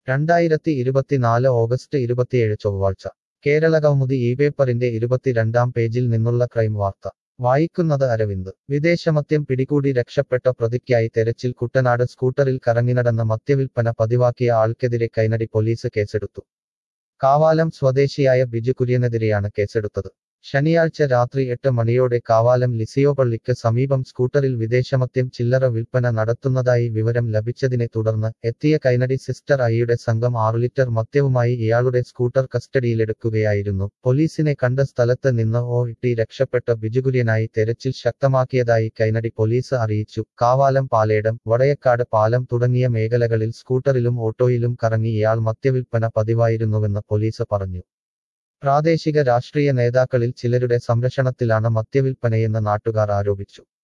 രണ്ടായിരത്തി ഇരുപത്തിനാല് ഓഗസ്റ്റ് ഇരുപത്തിയേഴ് ചൊവ്വാഴ്ച കേരളകൗമുദി ഈ പേപ്പറിന്റെ ഇരുപത്തിരണ്ടാം പേജിൽ നിന്നുള്ള ക്രൈം വാർത്ത വായിക്കുന്നത് അരവിന്ദ് വിദേശമദ്യം പിടികൂടി രക്ഷപ്പെട്ട പ്രതിക്കായി തെരച്ചിൽ കുട്ടനാട് സ്കൂട്ടറിൽ കറങ്ങിനടന്ന മദ്യവിൽപ്പന പതിവാക്കിയ ആൾക്കെതിരെ കൈനടി പോലീസ് കേസെടുത്തു കാവാലം സ്വദേശിയായ ബിജു കുര്യനെതിരെയാണ് കേസെടുത്തത് ശനിയാഴ്ച രാത്രി എട്ട് മണിയോടെ കാവാലം ലിസിയോ പള്ളിക്ക് സമീപം സ്കൂട്ടറിൽ വിദേശമദ്യം ചില്ലറ വിൽപ്പന നടത്തുന്നതായി വിവരം ലഭിച്ചതിനെ തുടർന്ന് എത്തിയ കൈനടി സിസ്റ്റർ ഐയുടെ സംഘം ആറു ലിറ്റർ മദ്യവുമായി ഇയാളുടെ സ്കൂട്ടർ കസ്റ്റഡിയിലെടുക്കുകയായിരുന്നു പോലീസിനെ കണ്ട സ്ഥലത്ത് നിന്ന് ഓ ഇട്ടി രക്ഷപ്പെട്ട ബിജുകുര്യനായി തെരച്ചിൽ ശക്തമാക്കിയതായി കൈനടി പോലീസ് അറിയിച്ചു കാവാലം പാലേടം വടയക്കാട് പാലം തുടങ്ങിയ മേഖലകളിൽ സ്കൂട്ടറിലും ഓട്ടോയിലും കറങ്ങി ഇയാൾ മദ്യവിൽപ്പന പതിവായിരുന്നുവെന്ന് പോലീസ് പറഞ്ഞു പ്രാദേശിക രാഷ്ട്രീയ നേതാക്കളിൽ ചിലരുടെ സംരക്ഷണത്തിലാണ് മദ്യവിൽപ്പനയെന്ന് നാട്ടുകാർ ആരോപിച്ചു